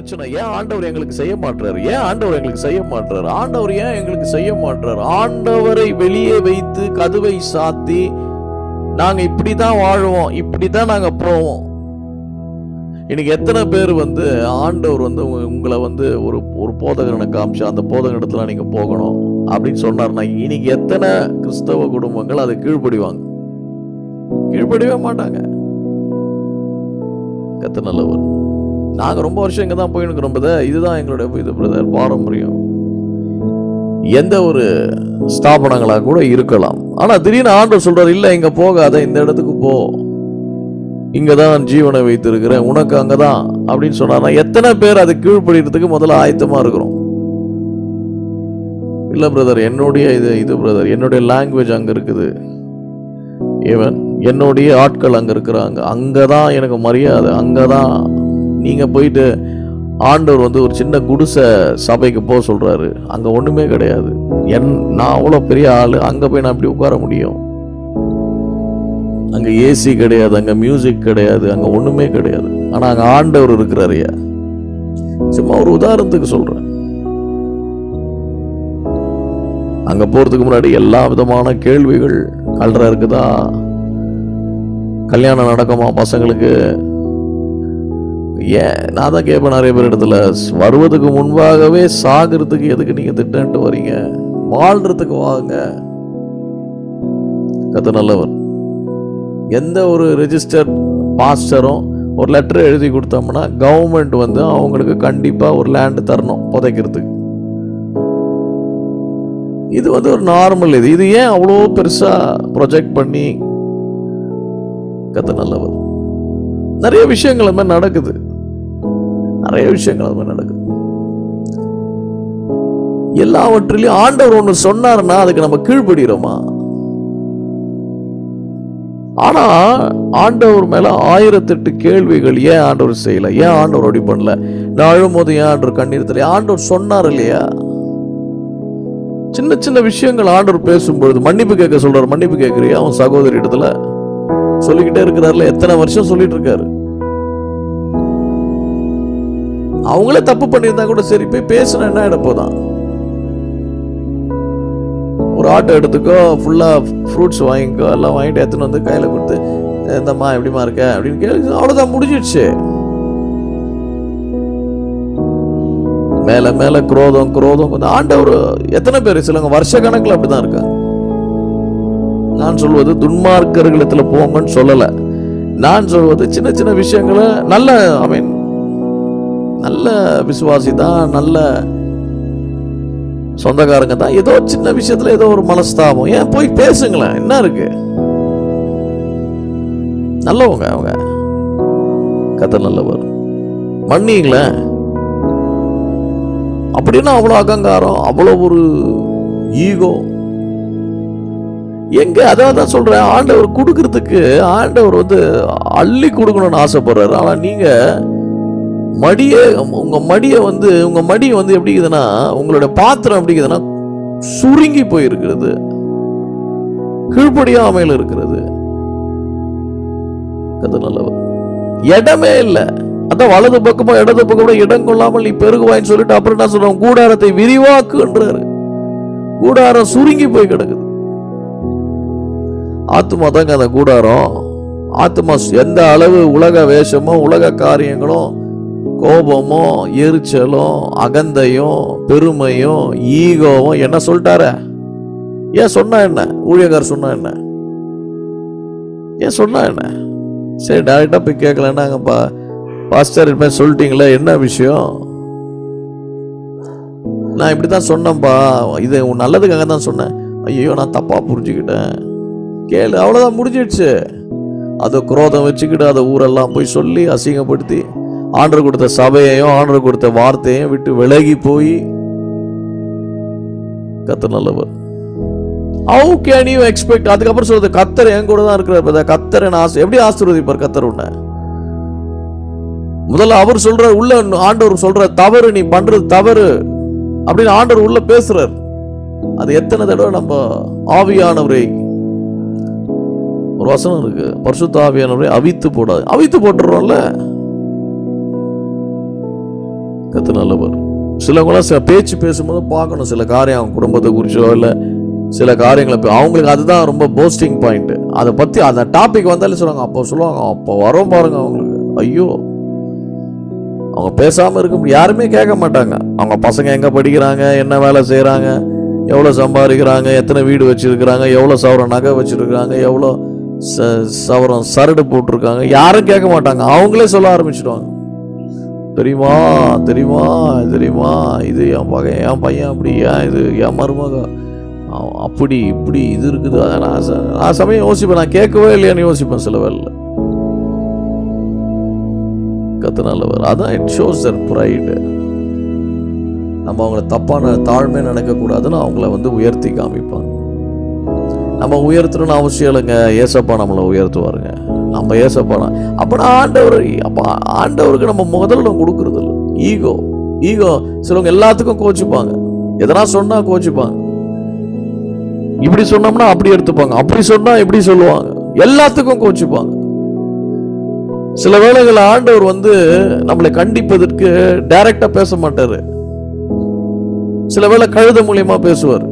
பிரச்சனை ஏன் ஆண்டவர் எங்களுக்கு செய்ய மாட்டாரு ஏன் ஆண்டவர் எங்களுக்கு செய்ய மாட்டாரு ஆண்டவர் ஏன் எங்களுக்கு செய்ய மாட்டாரு ஆண்டவரை வெளியே வைத்து கதவை சாத்தி நாங்க இப்படிதான் வாழ்வோம் இப்படிதான் நாங்க போவோம் இன்னைக்கு எத்தனை பேர் வந்து ஆண்டவர் வந்து உங்க- உங்களை வந்து ஒரு ஒரு போதகனை காமிச்சு அந்த போதகனிடத்துல நீங்க போகணும் அப்படின்னு சொன்னார்னா இன்னைக்கு எத்தனை கிறிஸ்தவ குடும்பங்கள் அதை கீழ்ப்படிவாங்க கீழ்ப்படியவே மாட்டாங்க கத்த நல்லவர் நாங்க ரொம்ப வருஷம் இங்க தான் போயின்னு பிரதர் இதுதான் எங்களுடைய இது பிரதர் பாரம்பரியம் எந்த ஒரு ஸ்தாபனங்களா கூட இருக்கலாம் ஆனா திடீர்னு ஆண்டவர் சொல்றாரு இல்ல இங்க போகாத இந்த இடத்துக்கு போ இங்கதான் ஜீவனை வைத்திருக்கிறேன் உனக்கு அங்கதான் அப்படின்னு சொன்னார்னா எத்தனை பேர் அதை கீழ்ப்படிறதுக்கு முதல்ல ஆயத்தமா இருக்கிறோம் இல்ல பிரதர் என்னுடைய இது இது பிரதர் என்னுடைய லாங்குவேஜ் அங்க இருக்குது ஈவன் என்னுடைய ஆட்கள் அங்க இருக்கிறாங்க அங்கதான் எனக்கு மரியாதை அங்கதான் நீங்க போயிட்டு ஆண்டவர் வந்து ஒரு சின்ன குடிசை சபைக்கு போக சொல்றாரு அங்க ஒண்ணுமே கிடையாது என் நான் அவ்வளோ பெரிய ஆளு அங்க போய் நான் அப்படி உட்கார முடியும் அங்க ஏசி கிடையாது அங்க மியூசிக் கிடையாது அங்க ஒண்ணுமே கிடையாது ஆனா அங்க ஆண்டவர் இருக்கிறாருயா சும்மா ஒரு உதாரணத்துக்கு சொல்றேன் அங்க போறதுக்கு முன்னாடி எல்லா விதமான கேள்விகள் கல்ற இருக்குதா கல்யாணம் நடக்குமா பசங்களுக்கு ஏன் நான் தான் கேட்பேன் நிறைய பேர் இடத்துல வருவதுக்கு முன்பாகவே சாகிறதுக்கு எதுக்கு நீங்க திட்டன்ட்டு வரீங்க வாழ்றதுக்கு வாங்க கத்த நல்லவர் எந்த ஒரு ரெஜிஸ்டர் பாஸ்டரும் ஒரு லெட்டர் எழுதி கொடுத்தோம்னா கவர்மெண்ட் வந்து அவங்களுக்கு கண்டிப்பா ஒரு லேண்ட் தரணும் புதைக்கிறதுக்கு இது வந்து ஒரு நார்மல் இது இது ஏன் அவ்வளோ பெருசா ப்ரொஜெக்ட் பண்ணி கத்த நல்லவர் நிறைய விஷயங்கள் அது மாதிரி நடக்குது நிறைய விஷயங்கள் அது மாதிரி நடக்குது எல்லாவற்றிலையும் ஆண்டவர் ஒன்று சொன்னார்னா அதுக்கு நம்ம கீழ்ப்படுகிறோமா ஆனா ஆண்டவர் மேல ஆயிரத்தெட்டு கேள்விகள் ஏன் ஆண்டவர் செய்யல ஏன் ஆண்டவர் அப்படி பண்ணல நான் அழும்போது ஏன் ஆண்டவர் கண்ணீர் தெரியல ஆண்டவர் சொன்னார் இல்லையா சின்ன சின்ன விஷயங்கள் ஆண்டவர் பேசும்பொழுது மன்னிப்பு கேட்க சொல்றாரு மன்னிப்பு கேட்கறியா அவன் சகோதரி இடத்துல சொல்லிக்கிட்டே இருக்கிறாருல எத்தனை வருஷம் சொல்லிட்டு இருக்காரு அவங்களே தப்பு பண்ணியிருந்தா கூட சரி போய் பேசுனா என்ன ஆயிட போதான் ஒரு ஆட்டோ எடுத்துக்கோ ஃபுல்லா ஃப்ரூட்ஸ் வாங்கிக்கோ எல்லாம் வாங்கிட்டு எடுத்துன்னு வந்து கையில கொடுத்து இந்தம்மா எப்படிமா இருக்க அப்படின்னு கேள்வி அவ்வளவுதான் முடிஞ்சிடுச்சு மேல மேல குரோதம் குரோதம் கொஞ்சம் ஆண்டவர் எத்தனை பேர் சிலவங்க வருஷ கணக்குல அப்படிதான் இருக்காங்க நான் சொல்வது துன்மார்க்கர்களிடத்துல போங்கன்னு சொல்லல நான் சொல்வது சின்ன சின்ன விஷயங்களை நல்ல ஐ மீன் நல்ல விசுவாசி தான் நல்ல சொந்தக்காரங்க தான் ஏதோ சின்ன விஷயத்துல ஏதோ ஒரு மனஸ்தாபம் ஏன் போய் பேசுங்களேன் என்ன இருக்கு நல்லவங்க அவங்க கதை நல்லவர் மன்னிங்களேன் அப்படின்னா அவ்வளோ அகங்காரம் அவ்வளோ ஒரு ஈகோ எங்க அதான் தான் சொல்றேன் ஆண்டவர் கொடுக்கறதுக்கு ஆண்டவர் வந்து அள்ளி கொடுக்கணும்னு ஆசைப்படுறாரு ஆனா நீங்க மடிய உங்க மடிய வந்து உங்க மடி வந்து எப்படி இருக்குதுன்னா உங்களோட பாத்திரம் எப்படி இருக்குதுன்னா சுருங்கி போயிருக்கிறது கீழ்ப்படியாமையில் இருக்கிறது கதை நல்லவர் இடமே இல்லை அதான் வலது பக்கமோ இடது பக்கமோ இடம் கொள்ளாமல் நீ பெருகுவாயின்னு சொல்லிட்டு அப்புறம் என்ன சொல்றோம் கூடாரத்தை விரிவாக்குன்றாரு கூடாரம் சுருங்கி போய் கிடக்குது ஆத்மா தாங்க அந்த கூடாரம் ஆத்மா எந்த அளவு உலக வேஷமோ உலக காரியங்களும் கோபமோ எரிச்சலும் அகந்தையும் பெருமையும் ஈகோவும் என்ன சொல்லிட்டார ஏன் சொன்னா என்ன ஊழியக்கார் சொன்னா என்ன ஏன் சொன்னா என்ன சரி டேரக்டா போய் கேட்கலன்னாங்கப்பா பாஸ்டர் இது மாதிரி சொல்லிட்டீங்களே என்ன விஷயம் நான் இப்படி தான் சொன்னேன்ப்பா இது உன் நல்லதுக்காக தான் சொன்னேன் ஐயோ நான் தப்பா புரிஞ்சுக்கிட்டேன் கேளு அவ்வளோதான் முடிஞ்சிடுச்சு அதை குரோதம் வச்சுக்கிட்டு அதை ஊரெல்லாம் போய் சொல்லி அசிங்கப்படுத்தி ஆண்டர் கொடுத்த சபையையும் ஆண்டர் கொடுத்த வார்த்தையும் விட்டு விலகி போய் கத்த நல்லவர் ஹவு கேன் யூ எக்ஸ்பெக்ட் அதுக்கப்புறம் சொல்றது கத்தர் என் கூட தான் இருக்கிற கத்தரை நான் ஆசை எப்படி ஆசீர்வதிப்பார் கத்தர் உன்னை முதல்ல அவர் சொல்ற உள்ள ஆண்டவர் சொல்ற தவறு நீ பண்றது தவறு அப்படின்னு ஆண்டவர் உள்ள பேசுறார் அது எத்தனை தடவை நம்ம ஆவியானவரை ஒரு வசனம் இருக்கு பரிசுத்த ஆவியானவரை அவித்து போடாது அவித்து போட்டுறோம்ல கத்து நல்லவர் சிலவங்களாம் சில பேச்சு பேசும்போது பார்க்கணும் சில காரியம் அவங்க குடும்பத்தை குறிச்சோ இல்லை சில காரியங்களை பே- அவங்களுக்கு அதுதான் ரொம்ப போஸ்டிங் பாயிண்ட் அதை பற்றி அந்த டாபிக் வந்தாலே சொல்லுவாங்க அப்போ சொல்லுவாங்க அப்போ வரும் பாருங்க அவங்களுக்கு ஐயோ அவங்க பேசாமல் இருக்க முடியும் யாருமே கேட்க மாட்டாங்க அவங்க பசங்க எங்கே படிக்கிறாங்க என்ன வேலை செய்கிறாங்க எவ்வளோ சம்பாதிக்கிறாங்க எத்தனை வீடு வச்சிருக்கிறாங்க எவ்வளோ சவரம் நகை வச்சிருக்காங்க எவ்வளோ ச சவரம் சரடு போட்டிருக்காங்க யாரும் கேட்க மாட்டாங்க அவங்களே சொல்ல ஆரம்பிச்சிடுவாங்க தெரியுமா தெரியுமா தெரியுமா இது என் பையன் என் பையன் அப்படி ஏன் இது என் மருமக அவன் அப்படி இப்படி இது இருக்குது அதை நான் ச- நான் சமயம் யோசிப்பேன் நான் கேட்கவே இல்லையான்னு யோசிப்பேன் சில வேலை கத்து நல்லவர் அதான் இட் ஷோஸ் தர் ப்ரைடு நம்ம அவங்கள தப்பான தாழ்மை நினைக்கக்கூடாதுன்னு அவங்கள வந்து உயர்த்தி காமிப்பாங்க நம்ம உயர்த்தணும்னு அவசியம் இல்லைங்க ஏசப்பா நம்மளை உயர்த்துவாருங்க நம்ம ஏசப்பா அப்போ ஆண்டவர் அப்போ ஆண்டவருக்கு நம்ம முதல்ல கொடுக்கறது இல்லை ஈகோ ஈகோ சிலவங்க எல்லாத்துக்கும் கோச்சிப்பாங்க எதனா சொன்னா கோச்சிப்பாங்க இப்படி சொன்னோம்னா அப்படி எடுத்துப்பாங்க அப்படி சொன்னா இப்படி சொல்லுவாங்க எல்லாத்துக்கும் கோச்சிப்பாங்க சில வேளைகள் ஆண்டவர் வந்து நம்மளை கண்டிப்பதற்கு டைரக்டா பேச மாட்டாரு சில வேளை கழுத மூலியமா பேசுவார்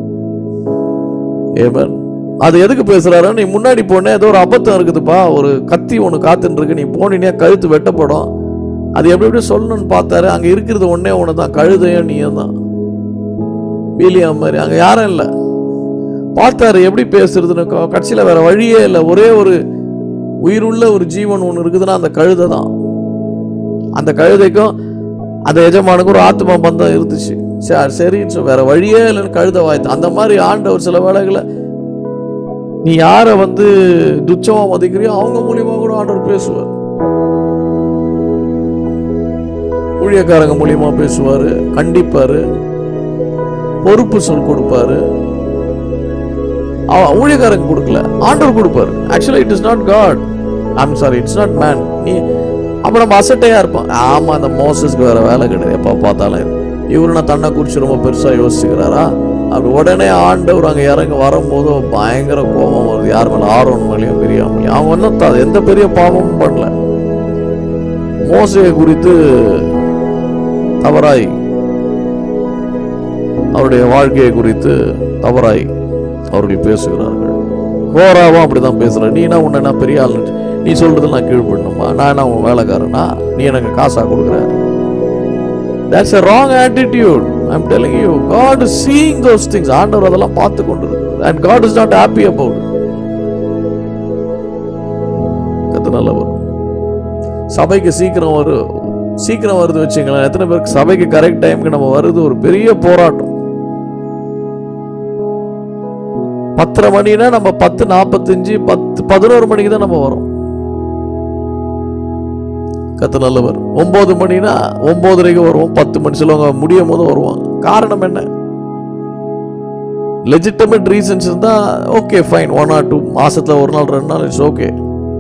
ஏமன் அது எதுக்கு பேசுறாரு நீ முன்னாடி போனே ஏதோ ஒரு அபத்தம் இருக்குதுப்பா ஒரு கத்தி ஒன்று காத்துன்னு இருக்கு நீ போனீனே கழுத்து வெட்டப்படும் அது எப்படி எப்படி சொல்லணும்னு பார்த்தாரு அங்க இருக்கிறது ஒண்ணே ஒன்று தான் கழுதையும் நீயும் தான் வீலியம் மாதிரி அங்க யாரும் இல்லை பார்த்தாரு எப்படி பேசுறதுன்னு க- கடைசியில வேற வழியே இல்லை ஒரே ஒரு உயிருள்ள ஒரு ஜீவன் ஒன்று இருக்குதுன்னா அந்த கழுதை தான் அந்த கழுதைக்கும் அந்த எஜமானுக்கும் ஒரு ஆத்மா பந்தம் இருந்துச்சு சரி சரின்னு சொல்லி வேற வழியே இல்லைன்னு கழுதை வாய்த்து அந்த மாதிரி ஆண்டவர் சில வேளைகளை நீ யாரை வந்து துச்சமா மதிக்கிறியோ அவங்க மூலியமா கூட ஆண்டவர் பேசுவார் ஊழியக்காரங்க மூலியமா பேசுவாரு கண்டிப்பாரு பொறுப்பு சொல் கொடுப்பாரு அவன் ஊழியக்காரங்க கொடுக்கல ஆண்டவர் கொடுப்பாரு actually it is not God I'm sorry it's not man நீ அப்ப நம்ம அசட்டையா இருப்பான் ஆமா அந்த மோசஸ்க்கு வேற வேலை கிடையாது எப்ப பார்த்தாலும் இது. இவரு நான் தன்னை குறிச்சு ரொம்ப பெருசா யோசிச்சுக்கிறாரா அப்படி உடனே ஆண்டவர் அங்க இறங்கி வரும்போது பயங்கர கோபம் வருது யார் மேல ஆரோன் மேலேயும் பெரியாமலையும் அவன் ஒன்றும் த- எந்த பெரிய பாவமும் பண்ணல மோசையை குறித்து தவறாய் அவருடைய வாழ்க்கையை குறித்து தவறாய் அவர்கள் பேசுகிறார்கள் கோராவும் அப்படிதான் பேசுற நீ என்ன உன்னை நான் பெரிய ஆள் நினைச்சு- நீ சொல்றது நான் கீழ்படணுமா நான் என்ன உன் வேலைக்காரனா நீ எனக்கு காசா கொடுக்குற that's a wrong attitude i'm telling you god is seeing those things ஆண்டவர் அதெல்லாம் பார்த்து கொண்டிருக்கிறார் and god is not happy about it கத்து நல்லவர் சபைக்கு சீக்கிரம் வரு சீக்கிரம் வருது வச்சுங்களேன் எத்தனை பேருக்கு சபைக்கு கரெக்ட் டைமுக்கு நம்ம வருது ஒரு பெரிய போராட்டம் பத்தரை மணினா நம்ம பத்து நாற்பத்தஞ்சு பத்து பதினோரு மணிக்கு தான் நம்ம வரோம் கத்து நல்லவர் ஒன்பது மணினா ஒன்பதரைக்கு வருவோம் பத்து மணி சிலவங்க முடியும் போது வருவாங்க காரணம் என்ன லெஜிட்டமேட் ரீசன்ஸ் இருந்தா okay fine one or two மாசத்துல ஒரு நாள் ரெண்டு நாள் இட்ஸ் ஓகே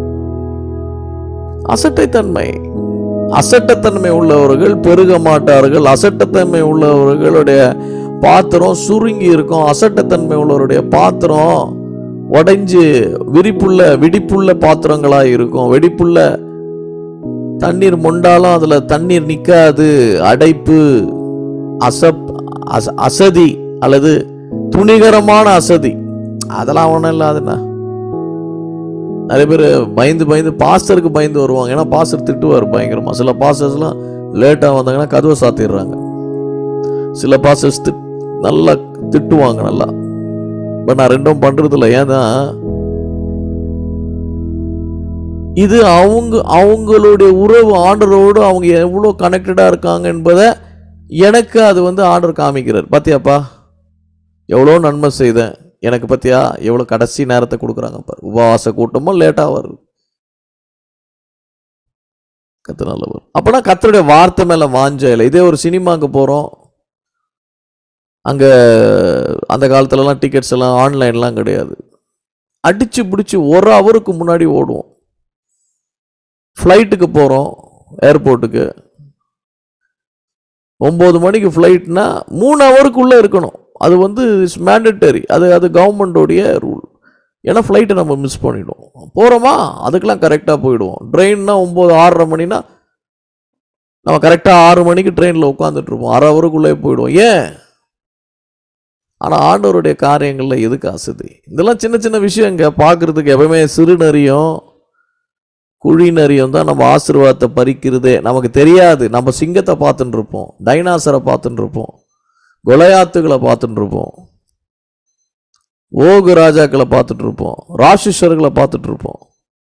அசட்டைத்தன்மை அசட்டத்தன்மை உள்ளவர்கள் பெருக மாட்டார்கள் அசட்டத்தன்மை உள்ளவர்களுடைய பாத்திரம் சுருங்கி இருக்கும் அசட்டத்தன்மை உள்ளவருடைய பாத்திரம் உடைஞ்சு விரிப்புள்ள வெடிப்புள்ள பாத்திரங்களா இருக்கும் வெடிப்புள்ள தண்ணீர் மொண்டாலும் அதுல தண்ணீர் நிக்காது அடைப்பு அசப் அச அசதி அல்லது துணிகரமான அசதி அதெல்லாம் ஒன்றும் இல்லாதுண்ணா நிறைய பேர் பயந்து பயந்து பாஸ்டருக்கு பயந்து வருவாங்க ஏன்னா பாஸ்டர் திட்டுவார் பயங்கரமா சில பாஸ்டர்ஸ்லாம் லேட்டாக வந்தாங்கன்னா கதவை சாத்திடுறாங்க சில பாஸ்டர்ஸ் திட் நல்லா திட்டுவாங்க நல்லா பட் நான் ரெண்டும் பண்றதில்ல ஏன்னா இது அவங்க அவங்களுடைய உறவு ஆண்டரோடு அவங்க எவ்வளோ கனெக்டடாக இருக்காங்க என்பதை எனக்கு அது வந்து ஆர்டர் காமிக்கிறார் பாத்தியாப்பா எவ்வளோ நன்மை செய்தேன் எனக்கு பத்தியா எவ்வளோ கடைசி நேரத்தை கொடுக்குறாங்க பாரு உபவாச கூட்டமும் லேட்டாக வருது கத்து நல்லவர் அப்போனா கத்தருடைய வார்த்தை மேலே வாஞ்ச இல்லை இதே ஒரு சினிமாவுக்கு போகிறோம் அங்கே அந்த காலத்துலலாம் டிக்கெட்ஸ் எல்லாம் ஆன்லைன்லாம் கிடையாது அடிச்சு பிடிச்சி ஒரு ஹவருக்கு முன்னாடி ஓடுவோம் ஃப்ளைட்டுக்கு போகிறோம் ஏர்போர்ட்டுக்கு ஒம்பது மணிக்கு ஃப்ளைட்னா மூணு ஹவருக்குள்ளே இருக்கணும் அது வந்து இட்ஸ் மேண்டட்டரி அது அது கவர்மெண்டோடைய ரூல் ஏன்னா ஃப்ளைட்டை நம்ம மிஸ் பண்ணிடுவோம் போகிறோமா அதுக்கெல்லாம் கரெக்டாக போயிடுவோம் ட்ரெயின்னா ஒம்பது ஆறரை மணினா நம்ம கரெக்டாக ஆறு மணிக்கு ட்ரெயினில் உட்காந்துட்டு இருப்போம் அரை ஹவருக்குள்ளே போயிடுவோம் ஏன் ஆனால் ஆண்டவருடைய காரியங்களில் எதுக்கு அசதி இதெல்லாம் சின்ன சின்ன விஷயங்க பார்க்குறதுக்கு எப்பவுமே சிறுநரியும் குழி நரியும் தான் நம்ம ஆசீர்வாதத்தை பறிக்கிறதே நமக்கு தெரியாது நம்ம சிங்கத்தை பார்த்துட்டு இருப்போம் டைனாசரை பார்த்துட்டு இருப்போம் கொலையாத்துகளை பார்த்துட்டு இருப்போம் ஓகு ராஜாக்களை பார்த்துட்டு இருப்போம் ராட்சசர்களை பார்த்துட்டு இருப்போம்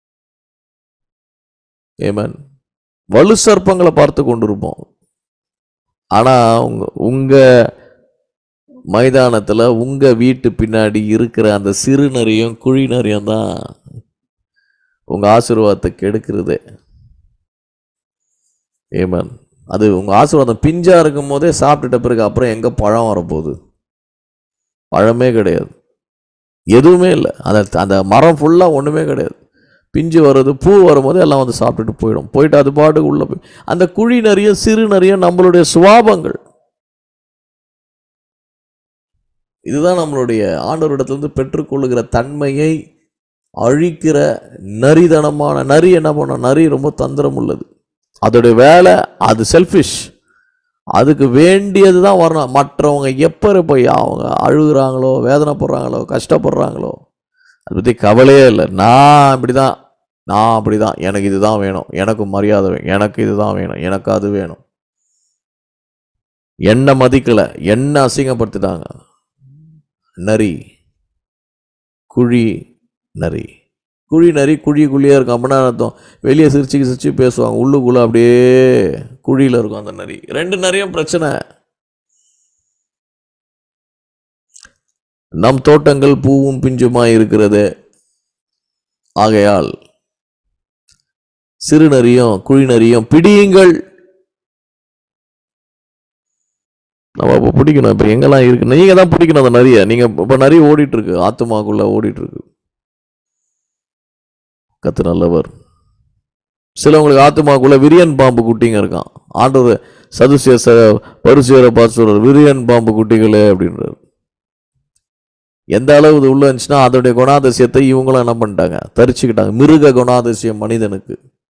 ஏமன் வலு சர்ப்பங்களை பார்த்து கொண்டிருப்போம் ஆனா உங்க உங்க மைதானத்துல உங்க வீட்டு பின்னாடி இருக்கிற அந்த சிறு நரியும் குழி நரியும் தான் உங்க ஆசீர்வாதத்தை கெடுக்கிறதே ஏமன் அது உங்க ஆசீர்வாதம் பிஞ்சா இருக்கும் போதே சாப்பிட்டுட்ட பிறகு அப்புறம் எங்க பழம் வரப்போகுது பழமே கிடையாது எதுவுமே இல்லை அந்த அந்த மரம் ஃபுல்லாக ஒன்றுமே கிடையாது பிஞ்சு வர்றது பூ வரும்போது எல்லாம் வந்து சாப்பிட்டுட்டு போயிடும் போயிட்டு அது பாட்டுக்கு உள்ள போய் அந்த குழி நிறைய சிறு நிறைய நம்மளுடைய சுவாபங்கள் இதுதான் நம்மளுடைய ஆண்டவரிடத்திலிருந்து பெற்றுக்கொள்ளுகிற தன்மையை அழிக்கிற நரிதனமான நரி என்ன பண்ணும் நரி ரொம்ப தந்திரம் உள்ளது அதோடைய வேலை அது செல்ஃபிஷ் அதுக்கு வேண்டியது தான் வரணும் மற்றவங்க எப்போ போய் அவங்க அழுகுறாங்களோ வேதனைப்படுறாங்களோ கஷ்டப்படுறாங்களோ அதை பற்றி கவலையே இல்லை நான் இப்படி தான் நான் அப்படி தான் எனக்கு இதுதான் வேணும் எனக்கு மரியாதை வேணும் எனக்கு இதுதான் வேணும் எனக்கு அது வேணும் என்ன மதிக்கலை என்ன அசிங்கப்படுத்திட்டாங்க நரி குழி நரி குழி நரி குழிக்குள்ளேயே இருக்கும் அப்படின்னா அர்த்தம் வெளியே சிரிச்சு சிரிச்சு பேசுவாங்க உள்ளுக்குள்ளே அப்படியே குழியில் இருக்கும் அந்த நரி ரெண்டு நரியும் பிரச்சனை நம் தோட்டங்கள் பூவும் பிஞ்சுமாய் இருக்கிறது ஆகையால் சிறு நரியும் குழி நரியும் பிடியுங்கள் நம்ம இப்போ பிடிக்கணும் இப்போ எங்கெல்லாம் இருக்கு நீங்க தான் பிடிக்கணும் அந்த நரியை நீங்க இப்போ நரி ஓடிட்டு இருக்கு ஆத்துமாக்குள்ள ஓடிட்டு இருக்கு கத்து நல்லவர் சிலவங்களுக்கு ஆத்துமாக்குள்ள விரியன் பாம்பு குட்டிங்க இருக்கான் ஆண்டவர் சதுசிய ச பரிசுவரை பார்த்து சொல்றார் விரியன் பாம்பு குட்டிகளே அப்படின்றார் எந்த அளவு இது உள்ள இருந்துச்சுன்னா அதோடைய குணாதிசயத்தை இவங்களும் என்ன பண்ணிட்டாங்க தரிச்சுக்கிட்டாங்க மிருக குணாதிசயம் மனிதனுக்கு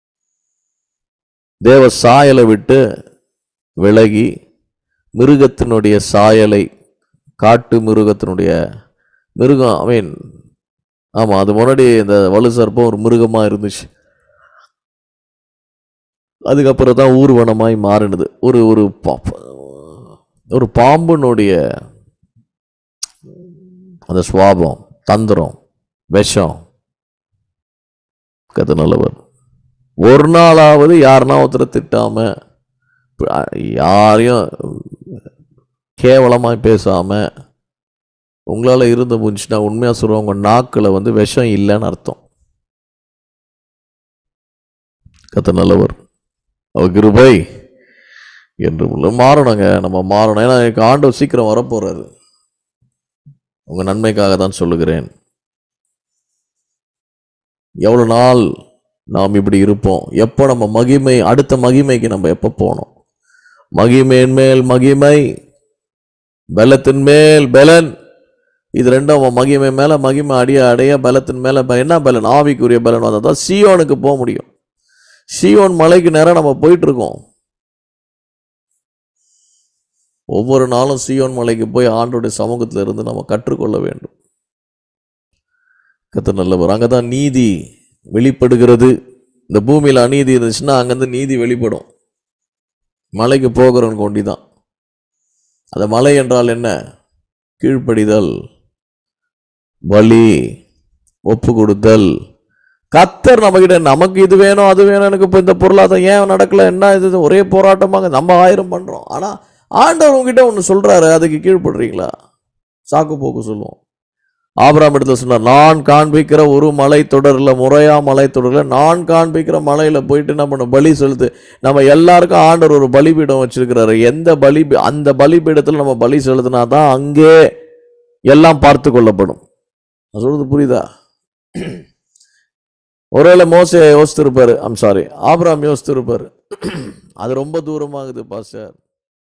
தேவ சாயலை விட்டு விலகி மிருகத்தினுடைய சாயலை காட்டு மிருகத்தினுடைய மிருகம் ஐ மீன் ஆமாம் அது முன்னாடி இந்த வலு சர்ப்பம் ஒரு மிருகமாக இருந்துச்சு அதுக்கப்புறம் தான் ஊர்வனமாய் மாறினது ஒரு ஒரு பா- ஒரு பாம்பினுடைய அந்த சுவாபம் தந்திரம் விஷம் கதை நல்லவர் ஒரு நாளாவது யாருன்னா ஒருத்தரை திட்டாம ப- யாரையும் கேவலமாய் பேசாம உங்களால இருந்து முடிச்சுன்னா உண்மையா சொல்லுவாங்க உங்க நாக்குல வந்து விஷம் இல்லைன்னு அர்த்தம் கத்த நல்லவர் அவர் கிருபை என்று உள்ள மாறணுங்க நம்ம மாறணும் ஏன்னா எனக்கு ஆண்டவர் சீக்கிரம் வரப்போறாரு உங்க நன்மைக்காக தான் சொல்லுகிறேன் எவ்வளவு நாள் நாம் இப்படி இருப்போம் எப்போ நம்ம மகிமை அடுத்த மகிமைக்கு நம்ம எப்போ போனோம் மகிமையின் மேல் மகிமை பலத்தின் மேல் பலன் இது ரெண்டும் அவன் மகிமை மேல மகிமை அடைய அடைய பலத்தின் மேல ப- என்ன பலன் ஆவிக்குரிய பலன் வந்தால் தான் சியோனுக்கு போக முடியும் சியோன் மலைக்கு நேரம் நம்ம போயிட்டு இருக்கோம் ஒவ்வொரு நாளும் சியோன் மலைக்கு போய் ஆண்டோடைய சமூகத்தில் இருந்து நம்ம கற்றுக்கொள்ள வேண்டும் கத்த நல்லவர் அங்கே தான் நீதி வெளிப்படுகிறது இந்த பூமியில் அநீதி இருந்துச்சுன்னா அங்கேருந்து நீதி வெளிப்படும் மலைக்கு போகிறவன் கொண்டி தான் அந்த மலை என்றால் என்ன கீழ்ப்படிதல் வலி ஒப்பு கொடுத்தல் கத்தர் நம்மகிட்ட நமக்கு இது வேணும் அது வேணும் எனக்கு இப்போ இந்த பொருளாதாரம் ஏன் நடக்கல என்ன இது இது ஒரே போராட்டமாக நம்ம ஆயிரம் பண்ணுறோம் ஆனால் ஆண்டவர் உங்ககிட்ட ஒன்று சொல்கிறாரு அதுக்கு கீழ்ப்படுறீங்களா சாக்கு போக்கு சொல்லுவோம் ஆபிராம் இடத்துல சொன்னார் நான் காண்பிக்கிற ஒரு மலை தொடரில் முறையா மலை தொடரில் நான் காண்பிக்கிற மலையில் போயிட்டு என்ன பண்ண பலி செலுத்து நம்ம எல்லாருக்கும் ஆண்டவர் ஒரு பலிபீடம் வச்சிருக்கிறாரு எந்த பலி அந்த பலிபீடத்தில் நம்ம பலி செலுத்தினா தான் அங்கே எல்லாம் பார்த்து கொள்ளப்படும் நான் சொல்றது புரியுதா ஒருவேளை மோசே யோசித்திருப்பாரு ஐம் சாரி ஆபிராம் யோசித்திருப்பாரு அது ரொம்ப தூரமாகுது பாஸ்டர்